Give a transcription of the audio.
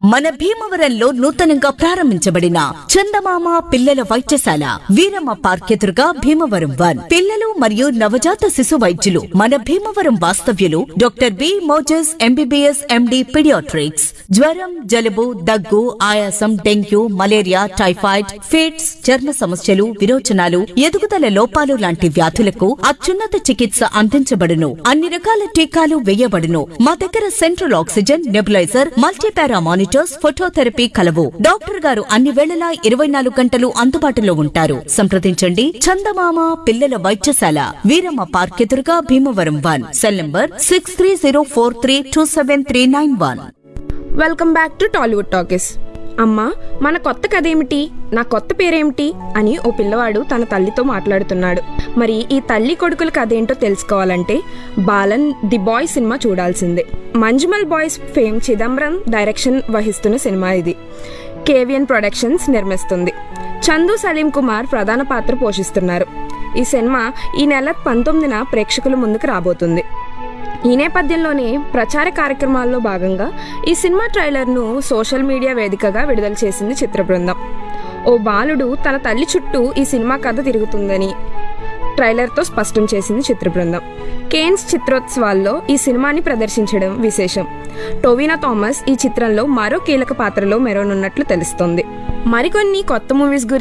మన భీమవరంలో నూతనంగా ప్రారంభించబడిన చందమామ పిల్లల వైద్యశాల వీరమ్మ పార్క్ ఎదురుగా భీమవరం వన్ పిల్లలు మరియు నవజాత శిశు వైద్యులు మన భీమవరం వాస్తవ్యులు doctor B Moses MBBS MD paediatrics జ్వరం జలుబు దగ్గు ఆయాసం డెంగ్యూ మలేరియా టైఫాయిడ్ ఫిట్స్ చర్మ సమస్యలు విరోచనాలు ఎదుగుదల లోపాలు లాంటి వ్యాధులకు అత్యున్నత చికిత్స అందించబడును అన్ని రకాల టీకాలు వేయబడును మా దగ్గర central oxygen nebuliser multipara monitors phototherapy కలవు డాక్టర్ గారు అన్ని వేళలా ఇరవై నాలుగు గంటలు అందుబాటులో ఉంటారు సంప్రదించండి చందమామ పిల్లల వైద్యశాల వీరమ్మ పార్క్ ఎదురుగా Bhimavaram one cell number six three zero four three two seven three nine one welcome back to Tollywood talkies అమ్మా మన కొత్త కథ ఏమిటి నా కొత్త పేరేమిటి అని ఓ పిల్లవాడు తన తల్లితో మాట్లాడుతున్నాడు మరి ఈ తల్లి కొడుకుల కథ ఏంటో తెలుసుకోవాలంటే బాలన్ ది బాయ్ సినిమా చూడాల్సిందే Manjummel boys fame Chidambaram direction వహిస్తున్న సినిమా ఇది కేవియన్ ప్రొడక్షన్స్ నిర్మిస్తుంది చందు సలీం కుమార్ ప్రధాన పాత్ర పోషిస్తున్నారు ఈ సినిమా ఈ నెల పంతొమ్మిదిన ప్రేక్షకుల ముందుకు రాబోతుంది ఈ నేపథ్యంలోనే ప్రచార కార్యక్రమాల్లో భాగంగా ఈ సినిమా ట్రైలర్ను సోషల్ మీడియా వేదికగా విడుదల చేసింది చిత్ర బృందం ఓ బాలుడు తన తల్లి చుట్టూ ఈ సినిమా కథ తిరుగుతుందని ట్రైలర్తో స్పష్టం చేసింది చిత్ర బృందం కేన్స్ చిత్రోత్సవాల్లో ఈ సినిమాని ప్రదర్శించడం విశేషం టోవినా థామస్ ఈ చిత్రంలో మరో కీలక పాత్రలో మెరవనున్నట్లు తెలుస్తోంది మరికొన్ని కొత్త మూవీస్ గురించి